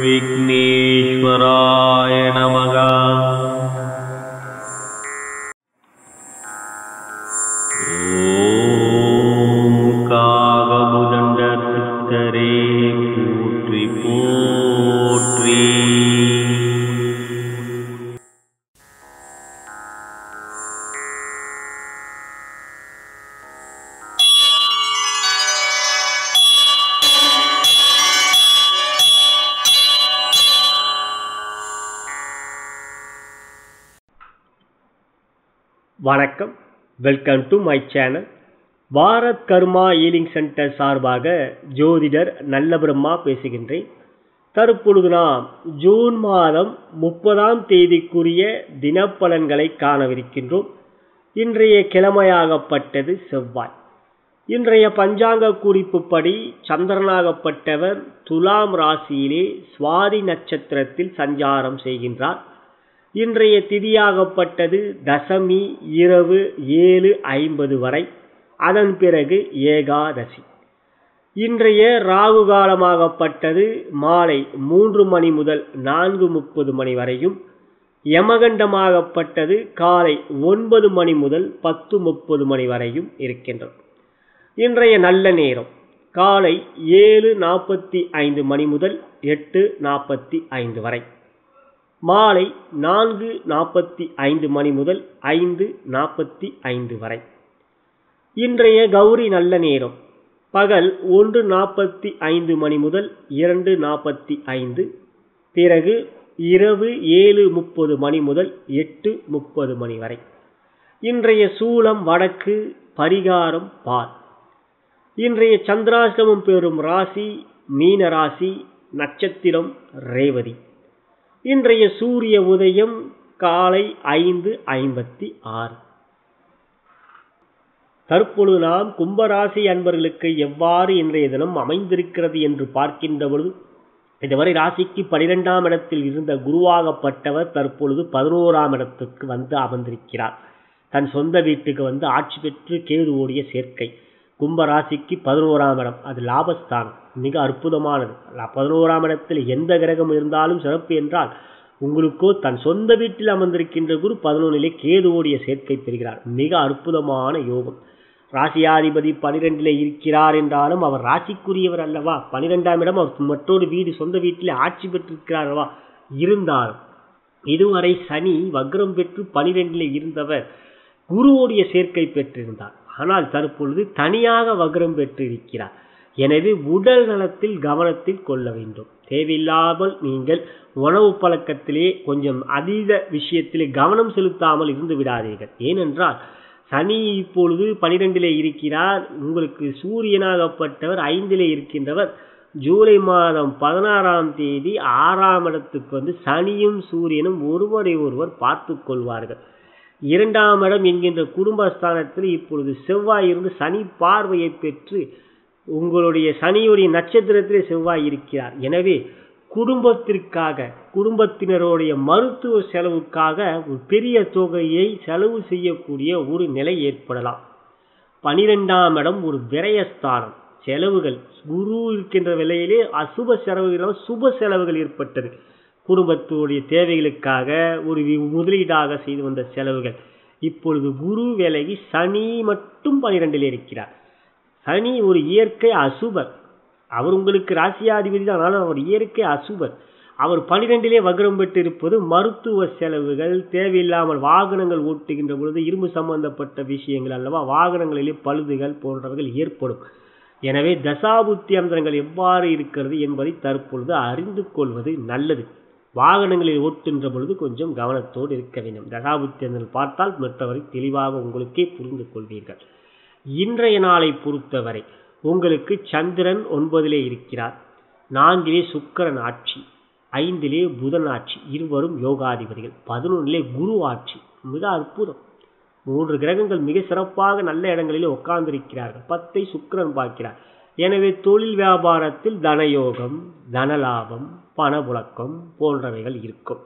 विघ्नेश्वराय नमः ॐ कावमुदण्डसिद्धरे पोट्रि पोट्रि வணக்கம் welcome to my channel Bharat karma healing centre சார்பாக ஜோதிடர் நல்ல பிரம்மா பேசுகின்றேன் தற்பொழுது நாம் ஜூன் மாதம் முப்பதாம் தேதிக்குரிய தினப்பலன்களை காணவிருக்கின்றோம் இன்றைய கிழமையாகப்பட்டது செவ்வாய் இன்றைய பஞ்சாங்க குறிப்புப்படி சந்திரனாகப்பட்டவர் துலாம் ராசியிலே சுவாதி நட்சத்திரத்தில் சஞ்சாரம் செய்கின்றார் இன்றைய திதியாகப்பட்டது தசமி இரவு ஏழு ஐம்பது வரை அதன் பிறகு ஏகாதசி இன்றைய ராகு காலமாகப்பட்டது மாலை மூன்று மணி முதல் நான்கு முப்பது மணி வரையும் யமகண்டமாகப்பட்டது காலை ஒன்பது மணி முதல் பத்து முப்பது மணி வரையும் இருக்கின்றது இன்றைய நல்ல நேரம் காலை ஏழு நாற்பத்தி ஐந்து மணி முதல் எட்டு நாற்பத்தி ஐந்து வரை மாலை நான்கு நாற்பத்தி ஐந்து மணி முதல் ஐந்து நாற்பத்தி ஐந்து வரை இன்றைய கௌரி நல்ல நேரம் பகல் ஒன்று நாற்பத்தி ஐந்து மணி முதல் இரண்டு நாற்பத்தி ஐந்து பிறகு இரவு ஏழு முப்பது மணி முதல் எட்டு முப்பது மணி வரை இன்றைய சூலம் வடக்கு பரிகாரம் பால் இன்றைய சந்திராசிரமம் பெறும் ராசி மீன ராசி நட்சத்திரம் ரேவதி இன்றைய சூரிய உதயம் காலை ஐந்து ஐம்பத்தி ஆறு தற்பொழுது நாம் கும்பராசி அன்பர்களுக்கு எவ்வாறு இன்றைய தினம் அமைந்திருக்கிறது என்று பார்க்கின்ற பொழுது இதுவரை ராசிக்கு பனிரெண்டாம் இடத்தில் இருந்த குருவாகப்பட்டவர் தற்பொழுது பதினோராம் இடத்துக்கு வந்து அமர்ந்திருக்கிறார் தன் சொந்த வீட்டுக்கு வந்து ஆட்சி பெற்று கேதுவோடைய சேர்க்கை கும்பராசிக்கு பதினோராம் இடம் அது லாபஸ்தானம் மிக அற்புதமானது பதினோராம் இடத்தில் எந்த கிரகம் இருந்தாலும் சிறப்பு என்றால் உங்களுக்கோ தன் சொந்த வீட்டில் அமர்ந்திருக்கின்ற குரு பதினொன்னிலே கேதுவோடைய சேர்க்கை பெறுகிறார் மிக அற்புதமான யோகம் ராசியாதிபதி பனிரெண்டிலே இருக்கிறார் என்றாலும் அவர் ராசிக்குரியவர் அல்லவா பனிரெண்டாம் இடம் அவர் மற்றொரு வீடு சொந்த வீட்டிலே ஆட்சி பெற்றிருக்கிறார் அல்லவா இருந்தாலும் இதுவரை சனி வக்ரம் பெற்று பனிரெண்டிலே இருந்தவர் குருவோடைய சேர்க்கை பெற்றிருந்தார் ஆனால் தற்பொழுது தனியாக வக்ரம் பெற்று இருக்கிறார் எனவே உடல் நலத்தில் கவனத்தில் கொள்ள வேண்டும் தேவையில்லாமல் நீங்கள் உணவு பழக்கத்திலே கொஞ்சம் அதீத விஷயத்திலே கவனம் செலுத்தாமல் இருந்து விடாதீர்கள் ஏனென்றால் சனி இப்பொழுது பனிரெண்டிலே இருக்கிறார் உங்களுக்கு சூரியனாகப்பட்டவர் ஐந்திலே இருக்கின்றவர் ஜூலை மாதம் பதினாறாம் தேதி ஆறாம் இடத்துக்கு வந்து சனியும் சூரியனும் ஒருவரை ஒருவர் பார்த்து கொள்வார்கள் இரண்டாம் இடம் என்கின்ற குடும்பஸ்தானத்தில் இப்பொழுது செவ்வாய் இருந்து சனி பார்வையை பெற்று உங்களுடைய சனியுடைய நட்சத்திரத்திலே செவ்வாய் இருக்கிறார் எனவே குடும்பத்திற்காக குடும்பத்தினருடைய மருத்துவ செலவுக்காக ஒரு பெரிய தொகையை செலவு செய்யக்கூடிய ஒரு நிலை ஏற்படலாம் பனிரெண்டாம் இடம் ஒரு விரயஸ்தானம் செலவுகள் குரு இருக்கின்ற விலையிலே அசுப செலவுகள் சுப செலவுகள் ஏற்பட்டது குடும்பத்துடைய தேவைகளுக்காக ஒரு முதலீடாக செய்து வந்த செலவுகள் இப்பொழுது குரு விலகி சனி மட்டும் பனிரெண்டில் இருக்கிறார் சனி ஒரு இயற்கை அசுபர் அவர் உங்களுக்கு ராசியாதிபதி தான் ஆனால் அவர் இயற்கை அசுபர் அவர் பனிரெண்டிலே வக்ரம் பெற்று இருப்பது மருத்துவ செலவுகள் தேவையில்லாமல் வாகனங்கள் ஓட்டுகின்ற பொழுது இரும்பு சம்பந்தப்பட்ட விஷயங்கள் அல்லவா வாகனங்களிலே பழுதுகள் போன்றவைகள் ஏற்படும் எனவே தசாபுத்தி அந்தரங்கள் எவ்வாறு இருக்கிறது என்பதை தற்பொழுது அறிந்து கொள்வது நல்லது வாகனங்களில் ஓட்டுகின்ற பொழுது கொஞ்சம் கவனத்தோடு இருக்க வேண்டும் தசாபுத்தியங்கள் பார்த்தால் மற்றவரை தெளிவாக உங்களுக்கே புரிந்து கொள்வீர்கள் இன்றைய நாளை பொறுத்தவரை உங்களுக்கு சந்திரன் ஒன்பதிலே இருக்கிறார் நான்கிலே சுக்கரன் ஆட்சி ஐந்திலே புதன் ஆட்சி இருவரும் யோகாதிபதிகள் பதினொன்றிலே குரு ஆட்சி மிக அற்புதம் மூன்று கிரகங்கள் மிக சிறப்பாக நல்ல இடங்களிலே உட்கார்ந்திருக்கிறார்கள் பத்தை சுக்கரன் பார்க்கிறார் எனவே தொழில் வியாபாரத்தில் தனயோகம் தனலாபம் பணப்புழக்கம் போன்றவைகள் இருக்கும்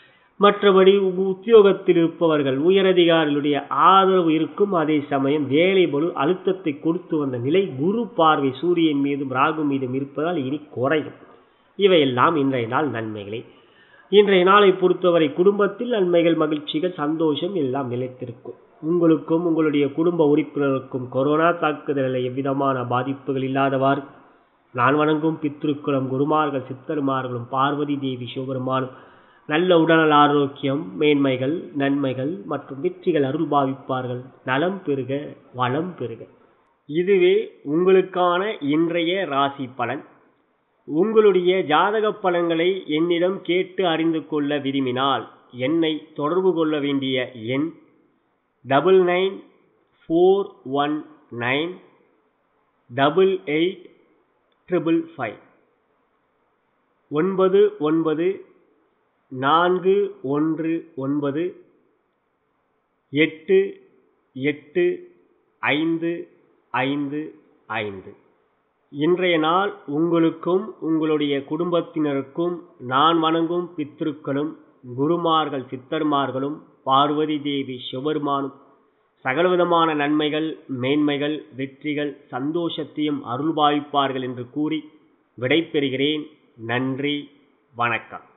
மற்றபடி உத்தியோகத்தில் இருப்பவர்கள் உயரதிகாரிகளுடைய ஆதரவு இருக்கும் அதே சமயம் வேலை பலு அழுத்தத்தை கொடுத்து வந்த நிலை குரு பார்வை சூரியன் மீதும் ராகு மீதும் இருப்பதால் இனி குறையும் இவையெல்லாம் இன்றைய நாள் நன்மைகளே இன்றைய நாளை பொறுத்தவரை குடும்பத்தில் நன்மைகள் மகிழ்ச்சிகள் சந்தோஷம் எல்லாம் நிலைத்திருக்கும் உங்களுக்கும் உங்களுடைய குடும்ப உறுப்பினருக்கும் கொரோனா தாக்குதலில் எவ்விதமான பாதிப்புகள் இல்லாதவாறு நான் வணங்கும் பித்ருக்குளம் குருமார்கள் சித்தருமார்களும் பார்வதி தேவி சிவபெருமானும் நல்ல உடல் ஆரோக்கியம் மேன்மைகள் நன்மைகள் மற்றும் வெற்றிகள் அருள் பாவிப்பார்கள் நலம் பெறுக வளம் பெறுக இதுவே உங்களுக்கான இன்றைய ராசி பலன் உங்களுடைய ஜாதக பலன்களை என்னிடம் கேட்டு அறிந்து கொள்ள விரும்பினால் என்னை தொடர்பு கொள்ள வேண்டிய எண் double nine four one nine double eight triple five ஒன்பது ஒன்பது நான்கு ஒன்று ஒன்பது எட்டு எட்டு ஐந்து ஐந்து ஐந்து இன்றைய நாள் உங்களுக்கும் உங்களுடைய குடும்பத்தினருக்கும் நான் வணங்கும் பித்திருக்களும் குருமார்கள் சித்தர்மார்களும் பார்வதி தேவி சிவபெருமானும் சகலவிதமான நன்மைகள் மேன்மைகள் வெற்றிகள் சந்தோஷத்தையும் அருள்பாவிப்பார்கள் என்று கூறி விடைபெறுகிறேன் நன்றி வணக்கம்